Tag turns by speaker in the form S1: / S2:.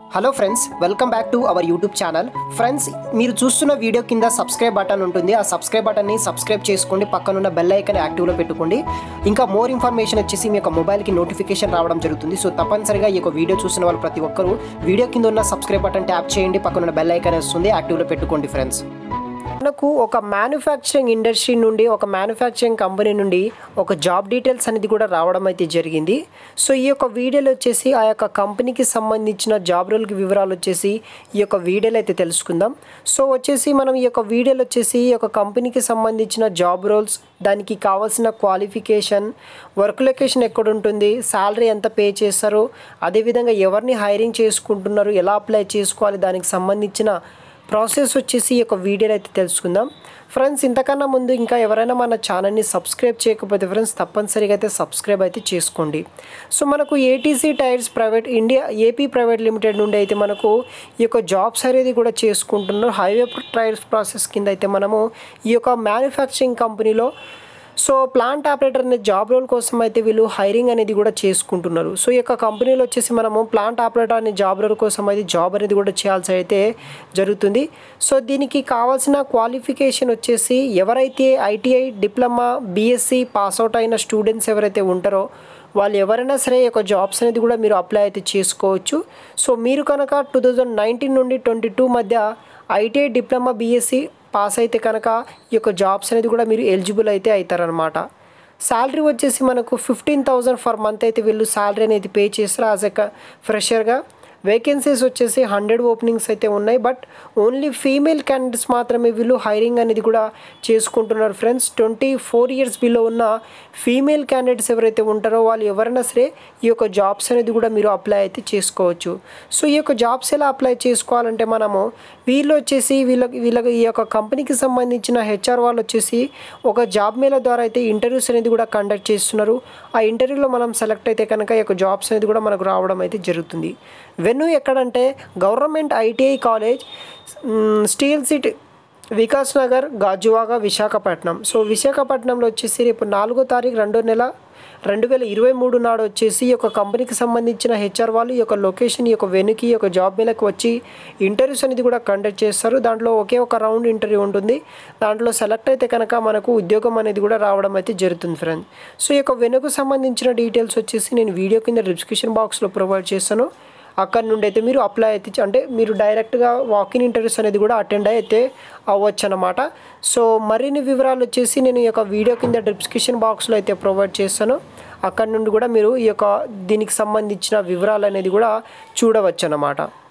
S1: hello friends welcome back to our YouTube channel friends మీరు చూస్తున్న video కింద subscribe button ఉంటుంది ఆ సబ్స్క్రైబ్ బటన్ని సబ్స్క్రైబ్ చేసుకోండి పక్కనున్న బెల్ ఐకన్ యాక్టివ్లో పెట్టుకోండి ఇంకా మోర్ ఇన్ఫర్మేషన్ వచ్చేసి మీ యొక్క మొబైల్కి నోటిఫికేషన్ రావడం జరుగుతుంది సో తప్పనిసరిగా ఈ యొక్క వీడియో చూసిన వాళ్ళు ప్రతి ఒక్కరూ వీడియో కింద ఉన్న సబ్స్క్రైబ్ బటన్ ట్యాప్ చేయండి పక్కనున్న బెల్ ఐకన్ వస్తుంది యాక్టివ్లో పెట్టుకోండి ఫ్రెండ్స్ మనకు ఒక మ్యానుఫ్యాక్చరింగ్ ఇండస్ట్రీ నుండి ఒక మ్యానుఫ్యాక్చరింగ్ కంపెనీ నుండి ఒక జాబ్ డీటెయిల్స్ అనేది కూడా రావడం అయితే జరిగింది సో ఈ యొక్క వీడియోలో వచ్చేసి ఆ యొక్క కంపెనీకి సంబంధించిన జాబ్ రోల్కి వివరాలు వచ్చేసి ఈ యొక్క వీడియోలో అయితే తెలుసుకుందాం సో వచ్చేసి మనం ఈ యొక్క వీడియోలో వచ్చేసి ఈ యొక్క కంపెనీకి సంబంధించిన జాబ్ రోల్స్ దానికి కావాల్సిన క్వాలిఫికేషన్ వర్క్ లొకేషన్ ఎక్కడ ఉంటుంది శాలరీ ఎంత పే చేస్తారు అదేవిధంగా ఎవరిని హైరింగ్ చేసుకుంటున్నారు ఎలా అప్లై చేసుకోవాలి దానికి సంబంధించిన ప్రాసెస్ వచ్చేసి ఈ యొక్క వీడియోలో అయితే తెలుసుకుందాం ఫ్రెండ్స్ ఇంతకన్నా ముందు ఇంకా ఎవరైనా మన ఛానల్ని సబ్స్క్రైబ్ చేయకపోతే ఫ్రెండ్స్ తప్పనిసరిగా అయితే సబ్స్క్రైబ్ అయితే చేసుకోండి సో మనకు ATC tyres private India AP private limited నుండి అయితే మనకు ఈ యొక్క జాబ్స్ అనేది కూడా చేసుకుంటున్నారు హైవే టైర్స్ ప్రాసెస్ కింద అయితే మనము ఈ యొక్క మ్యానుఫ్యాక్చరింగ్ కంపెనీలో సో ప్లాంట్ ఆపరేటర్ అనే జాబ్ రోల్ కోసం అయితే వీళ్ళు హైరింగ్ అనేది కూడా చేసుకుంటున్నారు సో ఈ యొక్క కంపెనీలో వచ్చేసి మనము ప్లాంట్ ఆపరేటర్ అనే జాబ్ రోల్ కోసం అయితే జాబ్ అనేది కూడా చేయాల్సి అయితే జరుగుతుంది సో దీనికి కావాల్సిన క్వాలిఫికేషన్ వచ్చేసి ఎవరైతే ఐటీఐ డిప్లొమా బీఎస్సీ పాస్అవుట్ అయిన స్టూడెంట్స్ ఎవరైతే ఉంటారో వాళ్ళు ఎవరైనా సరే ఈ యొక్క జాబ్స్ అనేది కూడా మీరు అప్లై అయితే చేసుకోవచ్చు సో మీరు కనుక టూ థౌజండ్ నైన్టీన్ నుండి ట్వంటీ టూ మధ్య ఐటీఐ డిప్లొమా బీఎస్సీ పాస్ అయితే కనుక ఈ యొక్క జాబ్స్ అనేది కూడా మీరు ఎలిజిబుల్ అయితే అవుతారనమాట శాలరీ వచ్చేసి మనకు ఫిఫ్టీన్ థౌజండ్ ఫర్ మంత్ అయితే వీళ్ళు శాలరీ అనేది పే చేస్తారు యాజ్ ఎ ఫ్రెషర్గా వేకెన్సీస్ వచ్చేసి హండ్రెడ్ ఓపెనింగ్స్ అయితే ఉన్నాయి బట్ ఓన్లీ ఫీమేల్ క్యాండిడేట్స్ మాత్రమే వీళ్ళు హైరింగ్ అనేది కూడా చేసుకుంటున్నారు friends twenty four years below ఉన్న ఫీమేల్ క్యాండిడేట్స్ ఎవరైతే ఉంటారో వాళ్ళు ఎవరైనా సరే ఈ యొక్క జాబ్స్ అనేది కూడా మీరు అప్లై అయితే చేసుకోవచ్చు సో ఈ యొక్క జాబ్స్ ఎలా అప్లై చేసుకోవాలంటే మనము వీళ్ళు వచ్చేసి వీళ్ళ వీళ్ళ ఈ యొక్క కంపెనీకి సంబంధించిన హెచ్ఆర్ వాళ్ళు వచ్చేసి ఒక జాబ్ మేళ ద్వారా అయితే ఇంటర్వ్యూస్ అనేది కూడా కండక్ట్ చేస్తున్నారు ఆ ఇంటర్వ్యూలో మనం సెలెక్ట్ అయితే కనుక ఈ యొక్క జాబ్స్ అనేది కూడా మనకు రావడం అయితే జరుగుతుంది వెన్యూ ఎక్కడంటే government ITI college um, steel city Vikas Nagar Gajuwaka Visakhapatnam so విశాఖపట్నంలో వచ్చేసి రేపు నాలుగో తారీఖు రెండో నెల రెండు వేల ఇరవై మూడు నాడు వచ్చేసి ఈ యొక్క కంపెనీకి సంబంధించిన హెచ్ఆర్ వాళ్ళు ఈ యొక్క లొకేషన్ ఈ యొక్క వెనుకి ఈ యొక్క జాబ్ మేళకు వచ్చి ఇంటర్వ్యూస్ అనేది కూడా కండక్ట్ చేస్తారు దాంట్లో ఒకే ఒక రౌండ్ ఇంటర్వ్యూ ఉంటుంది దాంట్లో సెలెక్ట్ అయితే కనుక మనకు ఉద్యోగం అనేది కూడా రావడం అయితే జరుగుతుంది ఫ్రెండ్స్ సో ఈ యొక్క వెనుకు సంబంధించిన డీటెయిల్స్ వచ్చేసి నేను వీడియో కింద డిస్క్రిప్షన్ బాక్స్లో ప్రొవైడ్ చేస్తాను అక్కడ నుండి అయితే మీరు అప్లై అయితే చే- అంటే మీరు డైరెక్ట్గా వాకిన్ ఇంటర్వ్యూస్ అనేది కూడా అటెండ్ అయితే అవ్వచ్చు అనమాట సో మరిన్ని వివరాలు వచ్చేసి నేను ఈ యొక్క వీడియో కింద డిస్క్రిప్షన్ బాక్స్లో అయితే ప్రొవైడ్ చేస్తాను అక్కడ నుండి కూడా మీరు ఈ యొక్క దీనికి సంబంధించిన వివరాలు అనేది కూడా చూడవచ్చు అనమాట